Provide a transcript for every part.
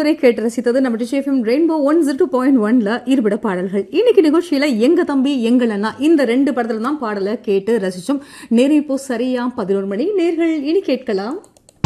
இதுவரை கேட்டு ரசித்தது நம்ம டிஷேஃபம் rainbow one zero two point ஒன்ல இருபட பாடல்கள் இன்னைக்கு நிகழ்ச்சியில எங்க தம்பி எங்கள் அண்ணா இந்த ரெண்டு படத்துல தான் பாடலை கேட்டு ரசிச்சோம் நேரம் இப்போ சரியா பதினோரு மணி நேர்கள் இனி கேட்கலாம்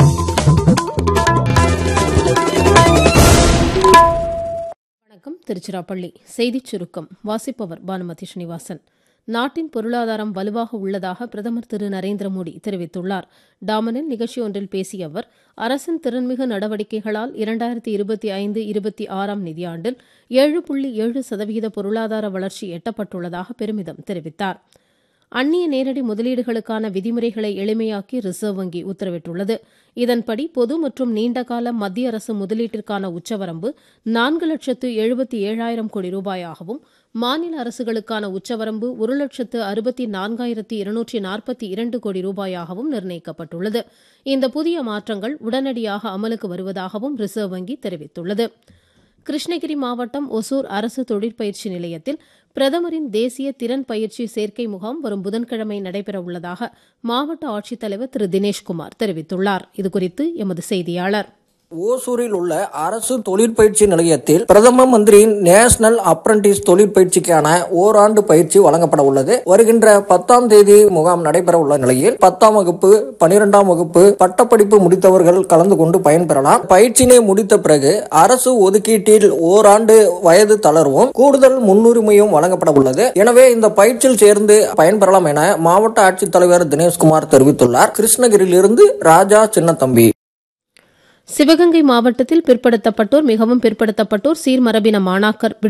வணக்கம் திருச்சிராப்பள்ளி செய்திச் சுருக்கம் வாசிப்பவர் பானுமதி ஸ்ரீனிவாசன் நாட்டின் பொருளாதாரம் வலுவாக உள்ளதாக பிரதமர் திரு நரேந்திர மோடி தெரிவித்துள்ளார் டாமனில் நிகழ்ச்சி ஒன்றில் பேசிய அவர் அரசின் திறன்மிகு நடவடிக்கைகளால் இரண்டாயிரத்தி இருபத்தி ஐந்து இருபத்தி ஆறாம் நிதியாண்டில் ஏழு புள்ளி ஏழு சதவீத பொருளாதார வளர்ச்சி எட்டப்பட்டுள்ளதாக பெருமிதம் தெரிவித்தார் அந்நிய நேரடி முதலீடுகளுக்கான விதிமுறைகளை எளிமையாக்கி ரிசர்வ் வங்கி உத்தரவிட்டுள்ளது இதன்படி பொது மற்றும் நீண்டகால மத்திய அரசு முதலீட்டிற்கான உச்சவரம்பு நான்கு லட்சத்து எழுபத்தி ஏழாயிரம் கோடி ரூபாயாகவும் மாநில அரசுகளுக்கான உச்சவரம்பு ஒரு லட்சத்து அறுபத்தி நான்காயிரத்தி இருநூற்றி நாற்பத்தி இரண்டு கோடி ரூபாயாகவும் நிர்ணயிக்கப்பட்டுள்ளது இந்த புதிய மாற்றங்கள் உடனடியாக அமலுக்கு வருவதாகவும் ரிசர்வ் வங்கி தெரிவித்துள்ளது கிருஷ்ணகிரி மாவட்டம் ஒசூர் அரசு தொழிற்பயிற்சி நிலையத்தில் பிரதமரின் தேசிய திறன் பயிற்சி சேர்க்கை முகாம் வரும் புதன்கிழமை நடைபெற உள்ளதாக மாவட்ட ஆட்சித்தலைவர் திரு தினேஷ்குமார் தெரிவித்துள்ளார் இதுகுறித்து எமது செய்தியாளர் ஓசூரில் உள்ள அரசு தொழிற்பயிற்சி நிலையத்தில் பிரதம மந்திரியின் நேஷனல் அப்ரண்டிஸ் தொழிற்பயிற்சிக்கான ஓராண்டு பயிற்சி வழங்கப்பட உள்ளது வருகின்ற பத்தாம் தேதி முகாம் நடைபெற உள்ள நிலையில் பத்தாம் வகுப்பு பனிரெண்டாம் வகுப்பு பட்டப்படிப்பு முடித்தவர்கள் கலந்து கொண்டு பயன்பெறலாம் பயிற்சியினை முடித்த பிறகு அரசு ஒதுக்கீட்டில் ஓராண்டு வயது தளர்வும் கூடுதல் முன்னுரிமையும் வழங்கப்பட உள்ளது எனவே இந்த பயிற்சியில் சேர்ந்து பயன்பெறலாம் என மாவட்ட ஆட்சித்தலைவர் தினேஷ்குமார் தெரிவித்துள்ளார் கிருஷ்ணகிரியிலிருந்து ராஜா சின்னத்தம்பி சிவகங்கை மாவட்டத்தில் பிற்படுத்தப்பட்டோர் மிகவும் பிற்படுத்தப்பட்டோர் சீர்மரபின மாணாக்கர்